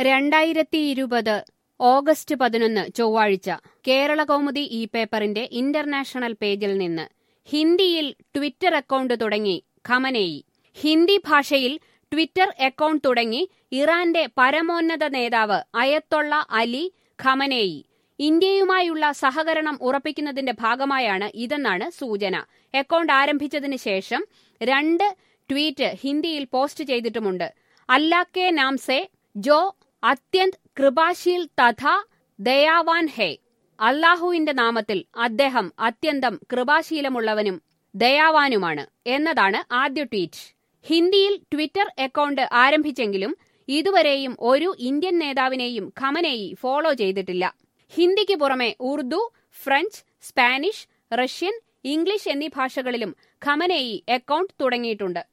രണ്ടായിരത്തി ഇരുപത് ഓഗസ്റ്റ് പതിനൊന്ന് ചൊവ്വാഴ്ച കേരള കൗമുദി ഈ പേപ്പറിന്റെ ഇന്റർനാഷണൽ പേജിൽ നിന്ന് ഹിന്ദിയിൽ ട്വിറ്റർ അക്കൗണ്ട് തുടങ്ങി ഖമനേയി ഹിന്ദി ഭാഷയിൽ ട്വിറ്റർ അക്കൗണ്ട് തുടങ്ങി ഇറാന്റെ പരമോന്നത നേതാവ് അയത്തൊള്ള അലി ഖമനേയി ഇന്ത്യയുമായുള്ള സഹകരണം ഉറപ്പിക്കുന്നതിന്റെ ഭാഗമായാണ് ഇതെന്നാണ് സൂചന അക്കൗണ്ട് ആരംഭിച്ചതിന് ശേഷം രണ്ട് ട്വീറ്റ് ഹിന്ദിയിൽ പോസ്റ്റ് ചെയ്തിട്ടുമുണ്ട് അല്ലാക്കെ നാംസെ ജോ അത്യന്ത് കൃപാശീൽ തഥാ ദയാവാൻ ഹേ അള്ളാഹുവിന്റെ നാമത്തിൽ അദ്ദേഹം അത്യന്തം കൃപാശീലമുള്ളവനും ദയാവാനുമാണ് എന്നതാണ് ആദ്യ ട്വീറ്റ് ഹിന്ദിയിൽ ട്വിറ്റർ അക്കൗണ്ട് ആരംഭിച്ചെങ്കിലും ഇതുവരെയും ഒരു ഇന്ത്യൻ നേതാവിനെയും ഖമനേയി ഫോളോ ചെയ്തിട്ടില്ല ഹിന്ദിക്ക് പുറമെ Urdu French Spanish Russian English എന്നീ ഭാഷകളിലും ഖമനേയി അക്കൗണ്ട് തുടങ്ങിയിട്ടുണ്ട്